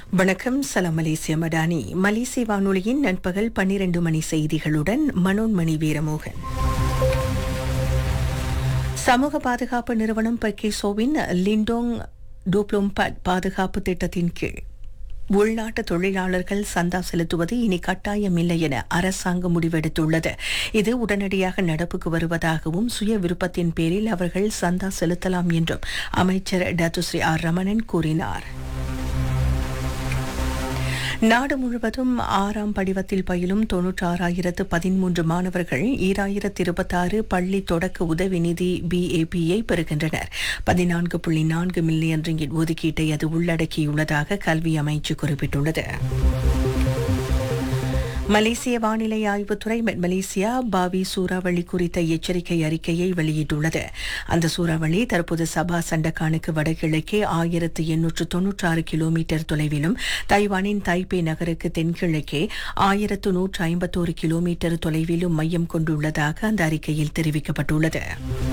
வணக்கம் சலாம் மலேசிய மடானி மலேசிய வானொலியின் நண்பகல் பன்னிரண்டு மணி செய்திகளுடன் மனோன்மணி வீரமோகன் சமூக பாதுகாப்பு நிறுவனம் பெர்கேசோவின் லிண்டோங் டூப்ளோம் பாதுகாப்பு திட்டத்தின் கீழ் உள்நாட்டு தொழிலாளர்கள் சந்தா செலுத்துவது இனி கட்டாயமில்லை என அரசாங்கம் முடிவெடுத்துள்ளது இது உடனடியாக நடப்புக்கு வருவதாகவும் சுய விருப்பத்தின் பேரில் அவர்கள் சந்தா செலுத்தலாம் என்றும் அமைச்சர் டத்துஸ்ரீ ஆர் ரமணன் கூறினார் நாடு முழுவதும் ஆறாம் படிவத்தில் பயிலும் தொன்னூற்றாறாயிரத்து பதிமூன்று மாணவர்கள் ஈராயிரத்து இருபத்தாறு பள்ளி தொடக்க உதவி நிதி பிஏபியை பெறுகின்றனர் பதினான்கு புள்ளி நான்கு மில்லியன் ரிங்கிட் ஒதுக்கீட்டை அது உள்ளடக்கியுள்ளதாக கல்வி அமைச்சு குறிப்பிட்டுள்ளது மலேசிய வானிலை ஆய்வுத்துறை மலேசியா பாவி சூறாவளி குறித்த எச்சரிக்கை அறிக்கையை வெளியிட்டுள்ளது அந்த சூறாவளி தற்போது சபா சண்டக்கானுக்கு வடகிழக்கே ஆயிரத்து எண்ணூற்று தொன்னூற்றாறு கிலோமீட்டர் தொலைவிலும் தைவானின் தைப்பே நகருக்கு தென்கிழக்கே ஆயிரத்து நூற்று ஐம்பத்தோரு கிலோமீட்டர் தொலைவிலும் மையம் கொண்டுள்ளதாக அந்த அறிக்கையில் தெரிவிக்கப்பட்டுள்ளது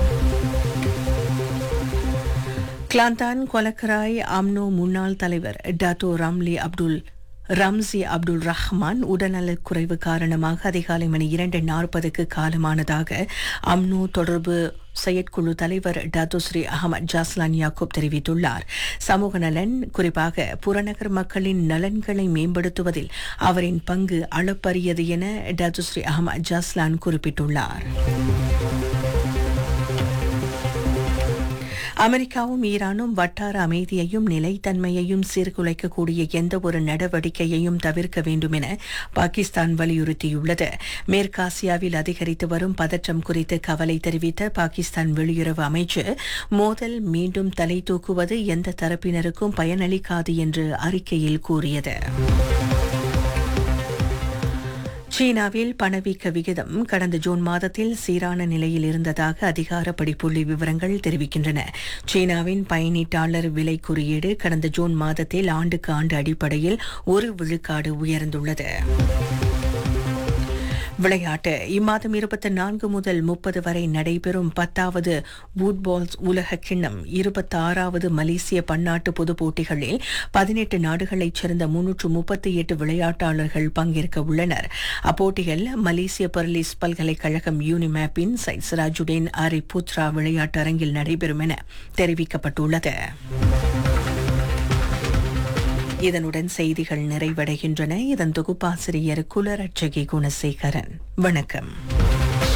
கிளாந்தான் கொலக்கராய் அம்னோ முன்னாள் தலைவர் Dato Ramli Abdul Ramzi Abdul Rahman உடல்நலக் குறைவு காரணமாக அதிகாலை மணி இரண்டு நாற்பதுக்கு காலமானதாக அம்னோ தொடர்பு செயற்குழு தலைவர் டாத்துஸ்ரீ அகமது ஜாஸ்லான் யாக்கூப் தெரிவித்துள்ளார் சமூக நலன் குறிப்பாக புறநகர் மக்களின் நலன்களை மேம்படுத்துவதில் அவரின் பங்கு அளப்பரியது என டாத்துஸ்ரீ அகமது ஜாஸ்லான் குறிப்பிட்டுள்ளார் அமெரிக்காவும் ஈரானும் வட்டார அமைதியையும் நிலைத்தன்மையையும் சீர்குலைக்கக்கூடிய எந்த ஒரு நடவடிக்கையையும் தவிர்க்க வேண்டும் என பாகிஸ்தான் வலியுறுத்தியுள்ளது மேற்காசியாவில் அதிகரித்து வரும் பதற்றம் குறித்து கவலை தெரிவித்த பாகிஸ்தான் வெளியுறவு அமைச்சு மோதல் மீண்டும் தலை தூக்குவது எந்த தரப்பினருக்கும் பயனளிக்காது என்று அறிக்கையில் கூறியது சீனாவில் பணவீக்க விகிதம் கடந்த ஜூன் மாதத்தில் சீரான நிலையில் இருந்ததாக அதிகாரப்படி புள்ளி விவரங்கள் தெரிவிக்கின்றன சீனாவின் பயணீட்டாளர் விலை குறியீடு கடந்த ஜூன் மாதத்தில் ஆண்டுக்கு ஆண்டு அடிப்படையில் ஒரு விழுக்காடு உயர்ந்துள்ளது விளையாட்டு இம்மாதம் இருபத்தி நான்கு முதல் முப்பது வரை நடைபெறும் பத்தாவது வூட்பால்ஸ் உலக கிண்ணம் இருபத்தி ஆறாவது மலேசிய பன்னாட்டு பொதுப் போட்டிகளில் பதினெட்டு நாடுகளைச் சேர்ந்த முன்னூற்று முப்பத்தி எட்டு விளையாட்டாளர்கள் பங்கேற்க உள்ளனர் அப்போட்டிகள் மலேசிய பர்லிஸ் பல்கலைக்கழகம் யூனிமேப்பின் சைட் சிராஜுடேன் அரி புத்ரா விளையாட்டு அரங்கில் நடைபெறும் என தெரிவிக்கப்பட்டுள்ளது இதனுடன் செய்திகள் நிறைவடைகின்றன இதன் தொகுப்பாசிரியர் குலரட்சகி குணசேகரன் வணக்கம்